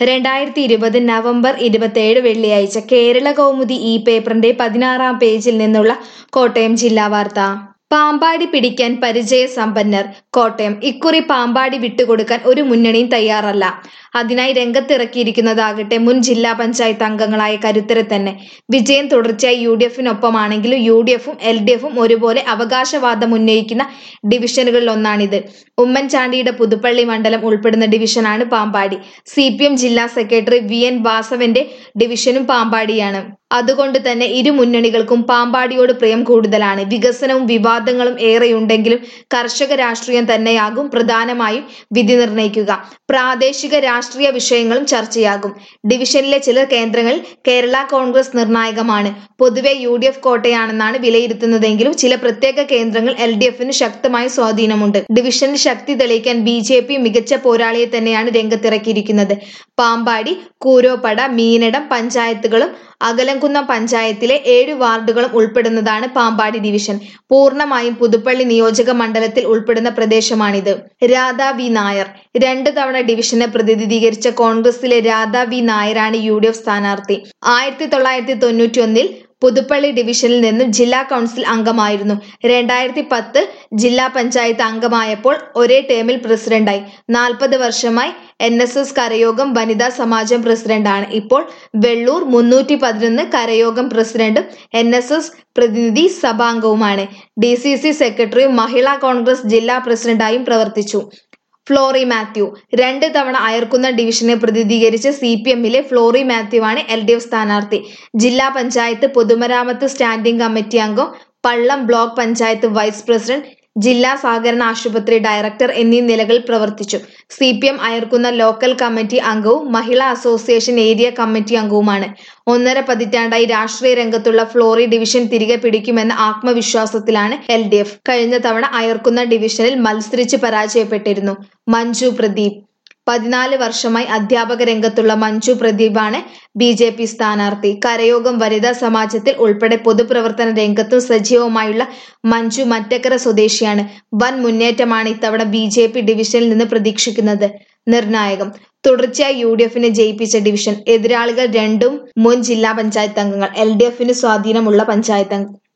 രണ്ടായിരത്തി ഇരുപത് നവംബർ ഇരുപത്തേഴ് വെള്ളിയാഴ്ച കേരള കൗമുദി ഈ പേപ്പറിന്റെ പതിനാറാം പേജിൽ നിന്നുള്ള കോട്ടയം ജില്ലാ വാർത്ത പാമ്പാടി പിടിക്കാൻ പരിചയസമ്പന്നർ കോട്ടയം ഇക്കുറി പാമ്പാടി വിട്ടുകൊടുക്കാൻ ഒരു മുന്നണിയും തയ്യാറല്ല അതിനായി രംഗത്തിറക്കിയിരിക്കുന്നതാകട്ടെ മുൻ ജില്ലാ പഞ്ചായത്ത് അംഗങ്ങളായ കരുത്തരെ തന്നെ വിജയം തുടർച്ചയായി യു ഡി എഫിനൊപ്പമാണെങ്കിലും യു ഡി എഫും എൽ ഡി എഫും ഒരുപോലെ അവകാശവാദം ഉന്നയിക്കുന്ന ഡിവിഷനുകളിൽ ഒന്നാണിത് ഉമ്മൻചാണ്ടിയുടെ പുതുപ്പള്ളി മണ്ഡലം ഉൾപ്പെടുന്ന ഡിവിഷനാണ് പാമ്പാടി സി പി എം ജില്ലാ സെക്രട്ടറി വി എൻ വാസവന്റെ ഡിവിഷനും പാമ്പാടിയാണ് അതുകൊണ്ട് തന്നെ ഇരു മുന്നണികൾക്കും പാമ്പാടിയോട് പ്രിയം കൂടുതലാണ് വികസനവും വിവാദങ്ങളും ഏറെയുണ്ടെങ്കിലും കർഷക രാഷ്ട്രീയം തന്നെയാകും പ്രധാനമായും വിധി നിർണ്ണയിക്കുക പ്രാദേശിക രാഷ്ട്രീയ വിഷയങ്ങളും ചർച്ചയാകും ഡിവിഷനിലെ ചില കേന്ദ്രങ്ങളിൽ കേരള കോൺഗ്രസ് നിർണായകമാണ് പൊതുവെ യു ഡി എഫ് കോട്ടയാണെന്നാണ് വിലയിരുത്തുന്നതെങ്കിലും ചില പ്രത്യേക കേന്ദ്രങ്ങൾ എൽ ഡി എഫിന് ശക്തമായ സ്വാധീനമുണ്ട് ഡിവിഷനിൽ ശക്തി തെളിയിക്കാൻ ബി ജെ പി മികച്ച പോരാളിയെ തന്നെയാണ് രംഗത്തിറക്കിയിരിക്കുന്നത് പാമ്പാടി കൂരോപ്പട മീനടം പഞ്ചായത്തുകളും അകലംകുന്നം പഞ്ചായത്തിലെ ഏഴ് വാർഡുകളും ഉൾപ്പെടുന്നതാണ് പാമ്പാടി ഡിവിഷൻ പൂർണ്ണമായും പുതുപ്പള്ളി നിയോജക മണ്ഡലത്തിൽ ഉൾപ്പെടുന്ന പ്രദേശമാണിത് രാധ വി നായർ രണ്ട് തവണ ഡിവിഷനെ പ്രതിനിധീകരിച്ച കോൺഗ്രസിലെ രാധ വി നായരാണ് യു ഡി എഫ് സ്ഥാനാർത്ഥി ആയിരത്തി തൊള്ളായിരത്തി തൊണ്ണൂറ്റി ഒന്നിൽ പുതുപ്പള്ളി ഡിവിഷനിൽ നിന്നും ജില്ലാ കൗൺസിൽ അംഗമായിരുന്നു രണ്ടായിരത്തി പത്ത് ജില്ലാ പഞ്ചായത്ത് അംഗമായപ്പോൾ ഒരേ ടേമിൽ പ്രസിഡന്റായി നാൽപ്പത് വർഷമായി എൻ എസ് എസ് കരയോഗം വനിതാ സമാജം പ്രസിഡന്റാണ് ഇപ്പോൾ വെള്ളൂർ മുന്നൂറ്റി പതിനൊന്ന് കരയോഗം പ്രസിഡന്റും എൻ എസ് എസ് പ്രതിനിധി സഭാംഗവുമാണ് ഡി സി സി സെക്രട്ടറിയും മഹിളാ കോൺഗ്രസ് ജില്ലാ പ്രസിഡന്റായും പ്രവർത്തിച്ചു ഫ്ലോറി മാത്യു രണ്ട് തവണ അയർക്കുന്ന ഡിവിഷനെ പ്രതിനിധീകരിച്ച് സി പി എമ്മിലെ ഫ്ലോറി മാത്യു ആണ് എൽ ഡി എഫ് സ്ഥാനാർത്ഥി ജില്ലാ പഞ്ചായത്ത് പൊതുമരാമത്ത് സ്റ്റാൻഡിംഗ് കമ്മിറ്റി അംഗം Pallam block panchayat vice president ജില്ലാ സഹകരണ ആശുപത്രി ഡയറക്ടർ എന്നീ നിലകളിൽ പ്രവർത്തിച്ചു C P M Ayarkunnam local committee അംഗവും മഹിളാ അസോസിയേഷൻ ഏരിയ കമ്മിറ്റി അംഗവുമാണ് ഒന്നര പതിറ്റാണ്ടായി രാഷ്ട്രീയ രംഗത്തുള്ള ഫ്ലോറി ഡിവിഷൻ തിരികെ പിടിക്കുമെന്ന ആത്മവിശ്വാസത്തിലാണ് എൽ ഡി എഫ് കഴിഞ്ഞ തവണ അയർക്കുന്ന ഡിവിഷനിൽ മത്സരിച്ച് പരാജയപ്പെട്ടിരുന്നു മഞ്ജു പ്രദീപ് പതിനാല് വർഷമായി അധ്യാപക രംഗത്തുള്ള മഞ്ജു പ്രദീപാണ് ബി ജെ പി സ്ഥാനാർത്ഥി കരയോഗം വനിതാ സമാജത്തിൽ ഉൾപ്പെടെ പൊതുപ്രവർത്തന രംഗത്തും സജീവമായുള്ള മഞ്ജു മറ്റക്കര സ്വദേശിയാണ് വൻ മുന്നേറ്റമാണ് ഇത്തവണ ബി ജെ പി ഡിവിഷനിൽ നിന്ന് പ്രതീക്ഷിക്കുന്നത് നിർണായകം തുടർച്ചയായി യു ഡി എഫിനെ ജയിപ്പിച്ച ഡിവിഷൻ എതിരാളികൾ രണ്ടും മുൻ ജില്ലാ പഞ്ചായത്ത് അംഗങ്ങൾ എൽ ഡി എഫിന് സ്വാധീനമുള്ള പഞ്ചായത്ത് അംഗം